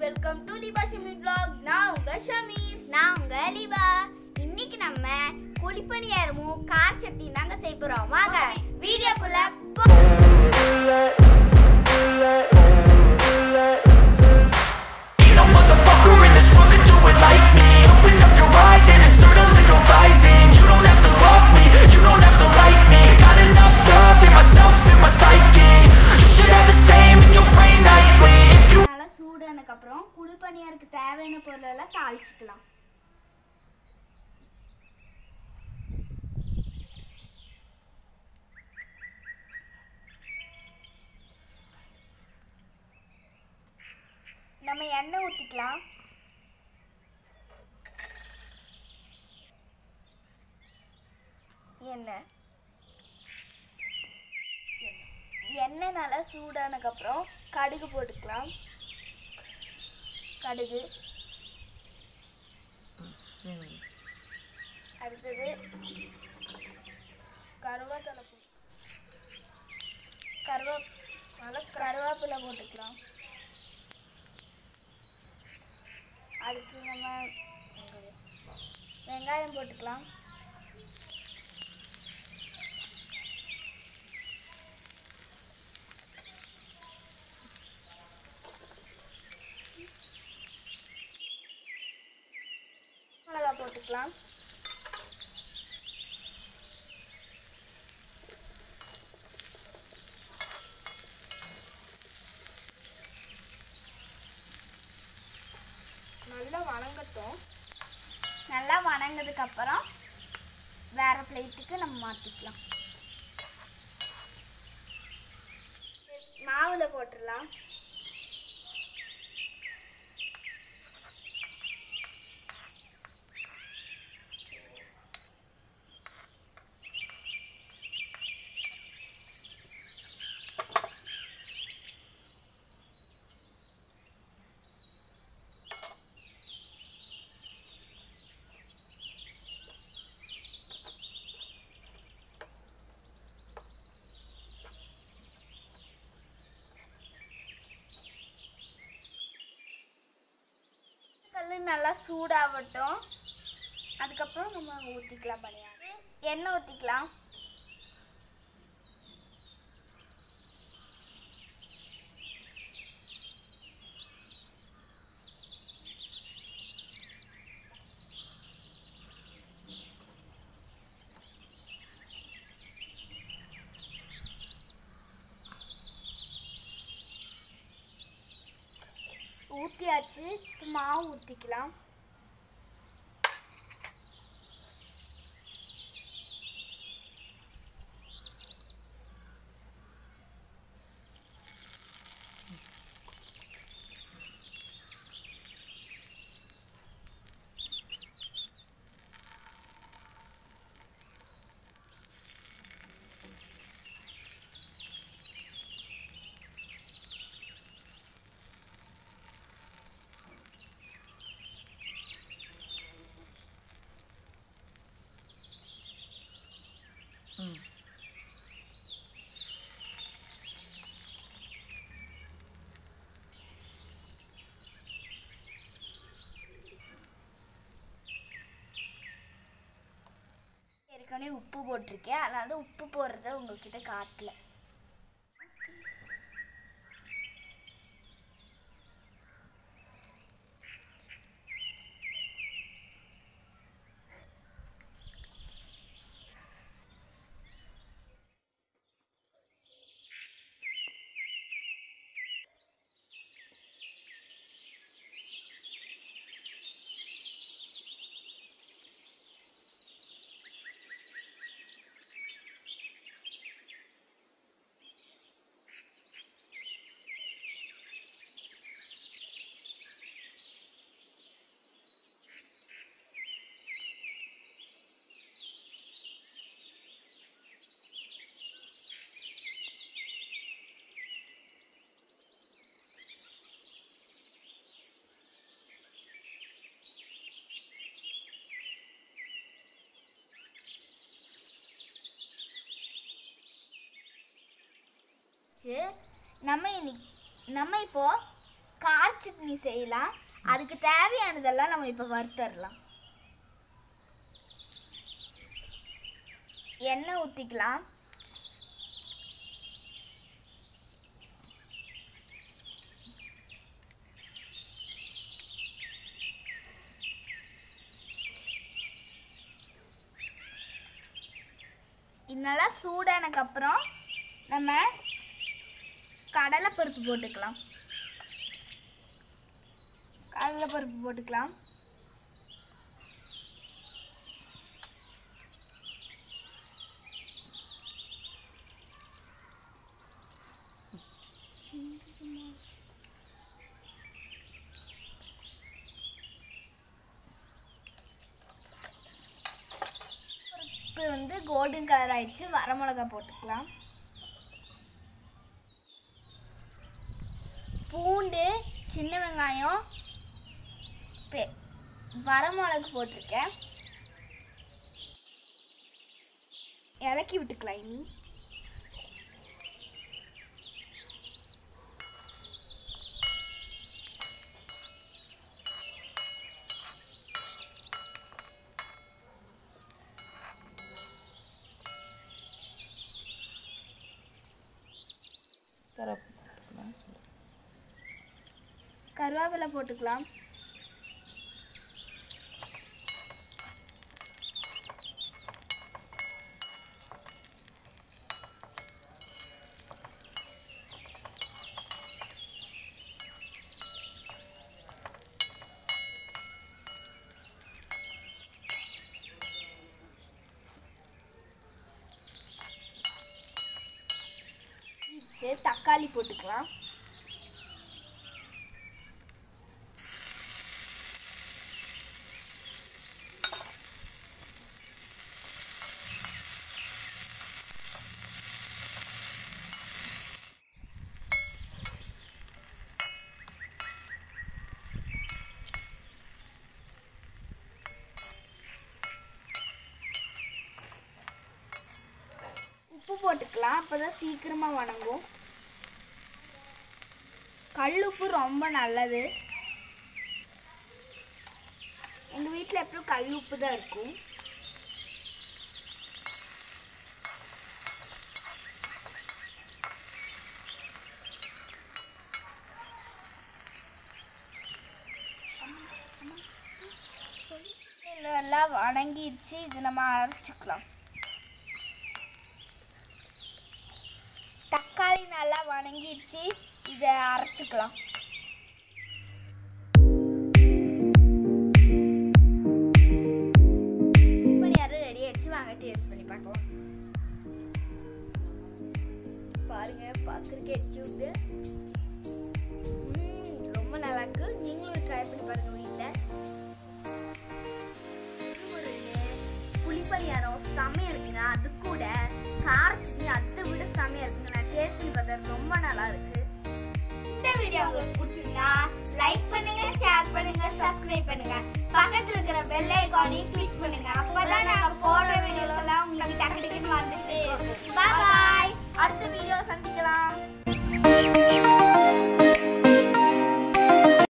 welcome to Liba Shameer vlog நான் உங்க ஷமீர் நான் உங்க லிபா இன்னைக்கு நம்ம குழிப்பணியாரமும் கார் சட்னி தாங்க செய்ய போறோம் வாங்க வீடியோக்குள்ள போ- Ain't no motherfucker in this world could do it like me Open up your eyes and insert a little rising You don't have to love me, you don't have to like me Got enough love in myself, in my psyche You should have the same in your brain nightly If you நல்லா சூடானதுக்கு அப்புறம் குழிப்பணியாருக்கு தேவையான பொருள் எல்லாம் தாளிச்சுக்கலாம் நம்ம எண்ணெய் ஊற்றிக்கலாம் எண்ணெய் எண்ணெய் நல்லா சூடானதுக்கப்புறம் கடுகு போட்டுக்கலாம் கடுகு அடுத்தது கருவேத்தலை போ கருவா நல்லா கருவேப்பிலை போட்டுக்கலாம் அடுத்து நம்ம வெங்காயம் போட்டுக்கலாம் மிளகா போட்டுக்கலாம் நல்லா வணங்கட்டும் நல்லா வணங்கினதுக்கு அப்புறம் வேற பிளேட்டுக்கு நம்ம மாற்றிக்கலாம் மாவுல போட்டுடலாம் கல் நல்லா சூடாகட்டும் அதுக்கப்புறம் நம்ம ஊற்றிக்கலாம் பணியாது எண்ணெய் ஊற்றிக்கலாம் ஊற்றியாச்சு இப்போ மாவு ஊற்றிக்கலாம் ஏற்கனவே உப்பு போட்டிருக்கேன் அதனால உப்பு போடுறத உங்ககிட்ட காட்டல நம்ம இன்னைக்கு நம்ம இப்போ கார் சட்னி செய்யலாம் அதுக்கு தேவையானதெல்லாம் நம்ம இப்போ வறுத்தரலாம் எண்ணெய் ஊற்றிக்கலாம் இது நல்லா சூடானதுக்கப்புறம் நம்ம கடலைப்பருப்பு போட்டுக்கலாம் கடலைப்பருப்பு போட்டுக்கலாம் இப்போ வந்து கோல்டன் கலர் ஆயிடுச்சு வரமிளகா போட்டுக்கலாம் பூண்டு சின்ன வெங்காயம் பெ- வரமிளகு போட்டிருக்கேன் இலக்கி விட்டுக்கலாம் இனி கருவேப்பிலை போட்டுக்கலாம் சரி தக்காளி போட்டுக்கலாம் உப்பு போட்டுக்கலாம் அப்பதான் சீக்கிரமா வணங்கும் கல் உப்பு ரொம்ப நல்லது எங்க வீட்டில் எப்பவும் கல் உப்பு தான் இருக்கும் இது நல்லா வணங்கிடுச்சு இது நம்ம அரைச்சிக்கலாம் தக்காளி நல்லா வணங்கிடுச்சு இதை அரைச்சிக்கலாம் பணியாரம் ரெடி ஆயிடுச்சு வாங்க டேஸ்ட் பண்ணி பார்க்கலாம் பாருங்க பார்க்குறதுக்கு எச்சு விட்டு ம், ரொம்ப நல்லா இருக்கு நீங்களும் ட்ரை பண்ணி பாருங்க வீட்டில் ஒரு புளிப்பணியாரம் செமையா இருக்குங்க அது கூட கார சட்னி அதை விட செமையா இருக்குங்க நான் டேஸ்ட் பண்ணி பார்த்தேன் ரொம்ப நல்லா இருக்கு இந்த வீடியோ உங்களுக்கு பிடிச்சிருந்தா லைக் பண்ணுங்க ஷேர் பண்ணுங்க சப்ஸ்கிரைப் பண்ணுங்க பக்கத்துல இருக்கிற பெல் ஐகானையும் கிளிக் பண்ணுங்க அப்பதான் நாங்க போடுற